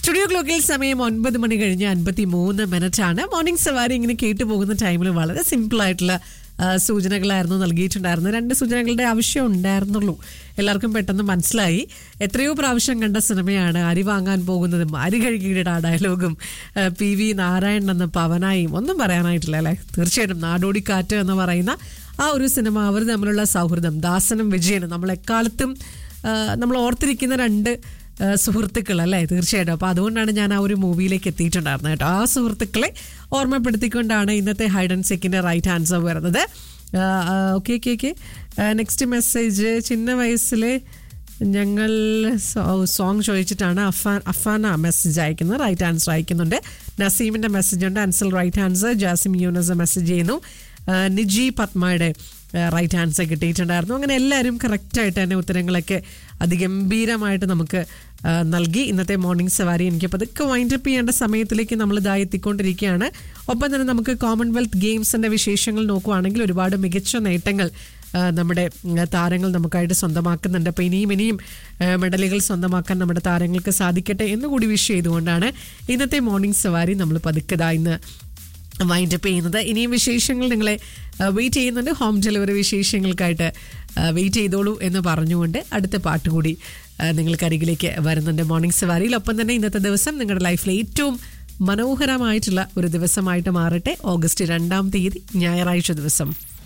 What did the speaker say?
studio ക്ലോക്കിൽ സമയം ഒൻപത് മണി കഴിഞ്ഞ് അൻപത്തി മൂന്ന് മിനിറ്റ് ആണ് മോർണിംഗ് സവാരി ഇങ്ങനെ കേട്ടു പോകുന്ന ടൈമിൽ വളരെ സിമ്പിൾ ആയിട്ടുള്ള ആ, സൂചനകളായിരുന്നു നൽകിയിട്ടുണ്ടായിരുന്നത് രണ്ട് സൂചനകളുടെ ആവശ്യം ഉണ്ടായിരുന്നുള്ളൂ എല്ലാവർക്കും പെട്ടെന്ന് മനസ്സിലായി എത്രയോ പ്രാവശ്യം കണ്ട സിനിമയാണ് അരി വാങ്ങാൻ പോകുന്നതും അരി കഴുകിയുടെ ആ ഡയലോഗും ആ, പി വി നാരായണൻ എന്ന പവനായും ഒന്നും പറയാനായിട്ടില്ല അല്ലേ തീർച്ചയായിട്ടും നാടോടിക്കാറ്റ് എന്ന് പറയുന്ന ആ ഒരു സിനിമ അവർ തമ്മിലുള്ള സൗഹൃദം ദാസനും വിജയനും നമ്മൾ എക്കാലത്തും ആ, നമ്മൾ ഓർത്തിരിക്കുന്ന രണ്ട് ആ, സുഹൃത്തുക്കൾ അല്ലേ തീർച്ചയായിട്ടും അപ്പോൾ അതുകൊണ്ടാണ് ഞാൻ ആ ഒരു മൂവിയിലേക്ക് എത്തിയിട്ടുണ്ടായിരുന്നത് കേട്ടോ ആ സുഹൃത്തുക്കളെ ഓർമ്മപ്പെടുത്തിക്കൊണ്ടാണ് ഇന്നത്തെ ഹൈഡ് ആൻഡ് സെക്കിൻ്റെ റൈറ്റ് ആൻസർ വരുന്നത് okay okay okay next message ചിന്ന വയസ്സിലെ ഞങ്ങൾ സോങ് ചോദിച്ചിട്ടാണ് അഫാൻ അഫാന മെസ്സേജ് അയക്കുന്നത് റൈറ്റ് ആൻസർ അയക്കുന്നുണ്ട് നസീമിൻ്റെ മെസ്സേജ് ഉണ്ട് Ansal right answer Jasim Yunus message ചെയ്യുന്നു ആ, നിജി പത്മയുടെ റൈറ്റ് ആൻസർ കിട്ടിയിട്ടുണ്ടായിരുന്നു അങ്ങനെ എല്ലാവരും കറക്റ്റായിട്ട് തന്നെ ഉത്തരങ്ങളൊക്കെ അതിഗംഭീരമായിട്ട് നമുക്ക് ആ, നൽകി ഇന്നത്തെ മോർണിംഗ് സവാരി എനിക്ക് പതുക്കെ വൈൻഡ് അപ്പ് ചെയ്യേണ്ട സമയത്തിലേക്ക് നമ്മൾ ഇതായി എത്തിക്കൊണ്ടിരിക്കുകയാണ് ഒപ്പം തന്നെ നമുക്ക് കോമൺവെൽത്ത് ഗെയിംസിന്റെ വിശേഷങ്ങൾ നോക്കുവാണെങ്കിൽ ഒരുപാട് മികച്ച നേട്ടങ്ങൾ ആ, നമ്മുടെ ഉം, താരങ്ങൾ നമുക്കായിട്ട് സ്വന്തമാക്കുന്നുണ്ട് അപ്പോൾ ഇനിയും ഇനിയും ആ, മെഡലുകൾ സ്വന്തമാക്കാൻ നമ്മുടെ താരങ്ങൾക്ക് സാധിക്കട്ടെ എന്നുകൂടി വിഷ് ചെയ്തുകൊണ്ടാണ് ഇന്നത്തെ മോർണിംഗ് സവാരി നമ്മൾ പതുക്കെ ദാ ഇന്ന് വൈൻഡ് അപ്പ് ചെയ്യുന്നത് ഇനിയും വിശേഷങ്ങൾ നിങ്ങളെ വെയിറ്റ് ചെയ്യുന്നുണ്ട് ഹോം ഡെലിവറി വിശേഷങ്ങൾക്കായിട്ട് വെയിറ്റ് ചെയ്തോളൂ എന്ന് പറഞ്ഞുകൊണ്ട് അടുത്ത പാട്ട് കൂടി ആ, നിങ്ങൾക്ക് അരികിലേക്ക് വരുന്നുണ്ട് മോർണിംഗ് സവാരിയിൽ ഒപ്പം തന്നെ ഇന്നത്തെ ദിവസം നിങ്ങളുടെ ലൈഫിലെ ഏറ്റവും മനോഹരമായിട്ടുള്ള ഒരു ദിവസമായിട്ട് മാറട്ടെ ഓഗസ്റ്റ് രണ്ടാം തീയതി ഞായറാഴ്ച ദിവസം